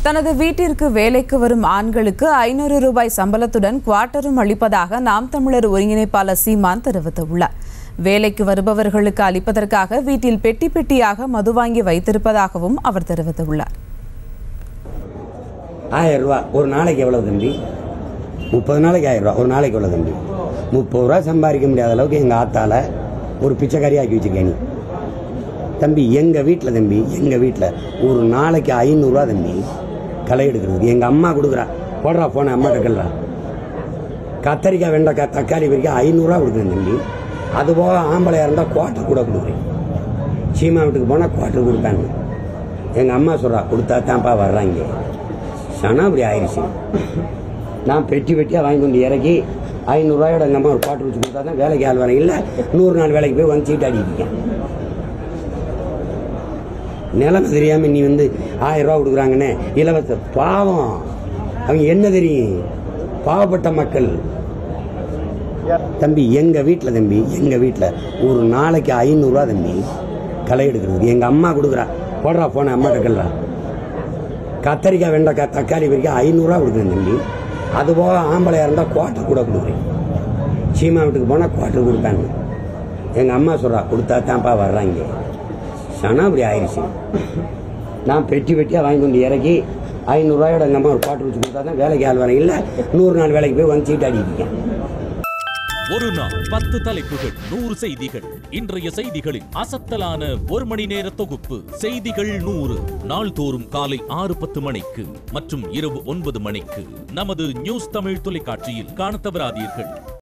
தனது வீட்டிற்கு வேலைக்கு வரும் ஆண்களுக்கு ஐநூறு ரூபாய் சம்பளத்துடன் குவார்ட்டரும் அளிப்பதாக நாம் தமிழர் ஒருங்கிணைப்பாளர் சீமான் தெரிவித்துள்ளார் வேலைக்கு வருபவர்களுக்கு அளிப்பதற்காக வீட்டில் பெட்டி பெட்டியாக மது வாங்கி வைத்திருப்பதாகவும் அவர் தெரிவித்துள்ளார் ஆயிரம் ரூபா ஒரு நாளைக்கு எவ்வளவு தம்பி முப்பது நாளைக்கு ஆயிரம் ரூபா ஒரு நாளைக்கு எவ்வளவு தம்பி முப்பது ரூபா சம்பாதிக்க முடியாத அளவுக்கு எங்கள் ஆத்தால ஒரு பிச்சைக்காரி ஆக்கி வச்சிருக்கேன் நீ தம்பி எங்கள் வீட்டில் தம்பி எங்கள் வீட்டில் ஒரு நாளைக்கு ஐநூறுரூவா தம்பி களை எடுக்கிறது எங்கள் அம்மா கொடுக்குறா போடுறா போன அம்மாட்ட கல்றா கத்தரிக்காய் வெண்டைக்காய் தக்காளி வரைக்கும் ஐநூறுரூவா கொடுக்குறேன் தம்பி அது போக ஆம்பளையாக இருந்தால் குவார்ட்டர் கூட கொடுக்குறேன் சீமா வீட்டுக்கு போனால் குவார்ட்டர் கொடுப்பாங்க எங்கள் அம்மா சொல்கிறா கொடுத்தா தான்ப்பா வர்றாங்க சனா அப்படி ஆயிடுச்சு நான் பெட்டி பெட்டியாக வாங்கி கொண்டு இறக்கி ஐநூறுரூவாயோட எங்கள் அம்மா ஒரு பாட்டு வச்சு கொடுத்தா தான் வேலைக்கு ஆள் வரேன் இல்லை நூறு நாள் வேலைக்கு போய் வந்து சீட்டு அடிக்கிறேன் நிலைமை தெரியாமல் நீ வந்து ஆயிரம் ரூபா கொடுக்குறாங்கன்னு இலவச பாவம் அவங்க என்ன தெரியும் பாவப்பட்ட மக்கள் தம்பி எங்கள் வீட்டில் தம்பி எங்கள் வீட்டில் ஒரு நாளைக்கு ஐநூறுரூவா தம்பி களை எடுக்கிறது எங்கள் அம்மா கொடுக்குறா போடுறா போன அம்மாட்ட கல்றா கத்தரிக்காய் வெண்டைக்காய் தக்காளி வரைக்கும் ஐநூறுரூவா கொடுக்குறேன் தம்பி அது போக ஆம்பளையாக இருந்தால் குவார்ட்டர் கூட கொடுக்குறேன் சீமா வீட்டுக்கு போனால் குவார்ட்டர் கொடுப்பாங்க எங்கள் அம்மா சொல்கிறா கொடுத்தா தான்ப்பா வர்றாங்க சனா அப்படி ஆயிடுச்சு நான் பெட்டி பெட்டியாக வாங்கி கொண்டு இறக்கி ஐநூறுரூவாயோட எங்கள் அம்மா ஒரு பாட்டு வச்சு கொடுத்தா தான் வேலைக்கு ஆள் வரேன் இல்லை நூறு நாள் வேலைக்கு போய் வந்து சீட்டு அடிக்கிறேன் ஒரு நாள் பத்து தலைப்புகள் நூறு செய்திகள் இன்றைய செய்திகளின் அசத்தலான ஒரு மணி நேர தொகுப்பு செய்திகள் நூறு நாள்தோறும் காலை ஆறு பத்து மணிக்கு மற்றும் இரவு ஒன்பது மணிக்கு நமது நியூஸ் தமிழ் தொலைக்காட்சியில் காணத் தவறாதீர்கள்